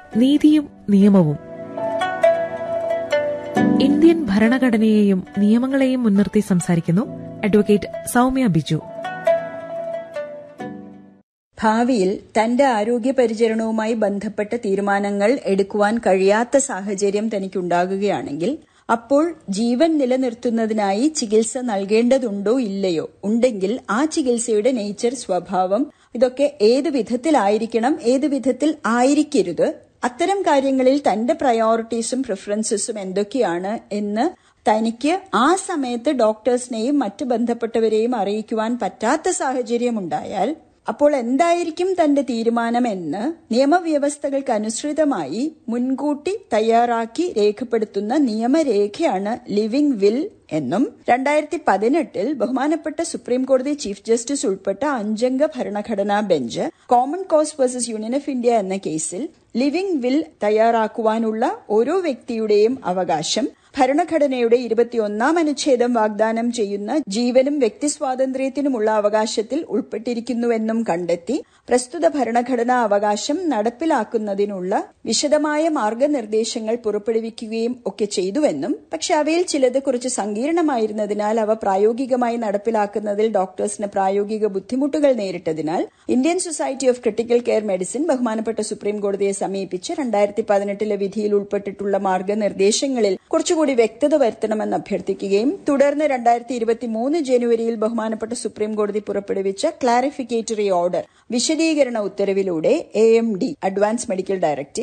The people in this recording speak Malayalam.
നീതിയും നിയമവും ഇന്ത്യൻ ഭരണഘടനയെയും നിയമങ്ങളെയും മുൻനിർത്തി സംസാരിക്കുന്നു അഡ്വക്കേറ്റ് സൗമ്യ ബിജു ഭാവിയിൽ തന്റെ ആരോഗ്യ പരിചരണവുമായി ബന്ധപ്പെട്ട തീരുമാനങ്ങൾ എടുക്കുവാൻ കഴിയാത്ത സാഹചര്യം തനിക്കുണ്ടാകുകയാണെങ്കിൽ അപ്പോൾ ജീവൻ നിലനിർത്തുന്നതിനായി ചികിത്സ നൽകേണ്ടതുണ്ടോ ഇല്ലയോ ഉണ്ടെങ്കിൽ ആ ചികിത്സയുടെ നേച്ചർ സ്വഭാവം ഇതൊക്കെ ഏത് വിധത്തിലായിരിക്കണം ഏത് വിധത്തിൽ ആയിരിക്കരുത് അത്തരം കാര്യങ്ങളിൽ തന്റെ പ്രയോറിറ്റീസും പ്രിഫറൻസസും എന്തൊക്കെയാണ് എന്ന് തനിക്ക് ആ സമയത്ത് ഡോക്ടേഴ്സിനെയും മറ്റ് ബന്ധപ്പെട്ടവരെയും അറിയിക്കുവാൻ പറ്റാത്ത സാഹചര്യം ഉണ്ടായാൽ അപ്പോൾ എന്തായിരിക്കും തന്റെ തീരുമാനമെന്ന് നിയമവ്യവസ്ഥകൾക്ക് അനുസൃതമായി മുൻകൂട്ടി തയ്യാറാക്കി രേഖപ്പെടുത്തുന്ന നിയമരേഖയാണ് ലിവിംഗ് വിൽ എന്നും രണ്ടായിരത്തി പതിനെട്ടിൽ ബഹുമാനപ്പെട്ട സുപ്രീം കോടതി ചീഫ് ജസ്റ്റിസ് ഉൾപ്പെട്ട അഞ്ചംഗ ഭരണഘടനാ bench common cause versus union of India എന്ന കേസിൽ ലിവിംഗ് വിൽ തയ്യാറാക്കുവാനുള്ള ഓരോ വ്യക്തിയുടെയും അവകാശം ഭരണഘടനയുടെ ഇരുപത്തിയൊന്നാം അനുച്ഛേദം വാഗ്ദാനം ചെയ്യുന്ന ജീവനും വ്യക്തിസ്വാതന്ത്ര്യത്തിനുമുള്ള അവകാശത്തിൽ ഉൾപ്പെട്ടിരിക്കുന്നുവെന്നും കണ്ടെത്തി പ്രസ്തുത ഭരണഘടനാ അവകാശം നടപ്പിലാക്കുന്നതിനുള്ള വിശദമായ മാർഗനിർദ്ദേശങ്ങൾ പുറപ്പെടുവിക്കുകയും ഒക്കെ ചെയ്തുവെന്നും പക്ഷെ അവയിൽ ചിലത് കുറച്ച് സങ്കീർണമായിരുന്നതിനാൽ അവ പ്രായോഗികമായി നടപ്പിലാക്കുന്നതിൽ ഡോക്ടേഴ്സിന് പ്രായോഗിക ബുദ്ധിമുട്ടുകൾ നേരിട്ടതിനാൽ Indian society of critical care medicine ബഹുമാനപ്പെട്ട സുപ്രീം കോടതിയെ സമീപിച്ച് രണ്ടായിരത്തി പതിനെട്ടിലെ വിധിയിൽ ഉൾപ്പെട്ടിട്ടുള്ള മാർഗനിർദ്ദേശങ്ങളിൽ കുറച്ചുകൂടി വ്യക്തത വരുത്തണമെന്ന് അഭ്യർത്ഥിക്കുകയും തുടർന്ന് രണ്ടായിരത്തി ഇരുപത്തി മൂന്ന് ജനുവരിയിൽ ബഹുമാനപ്പെട്ട സുപ്രീം കോടതി പുറപ്പെടുവിച്ച ക്ലാരിഫിക്കേറ്ററി ഓർഡർ വിശദീകരണ ഉത്തരവിലൂടെ A M D advance medical directive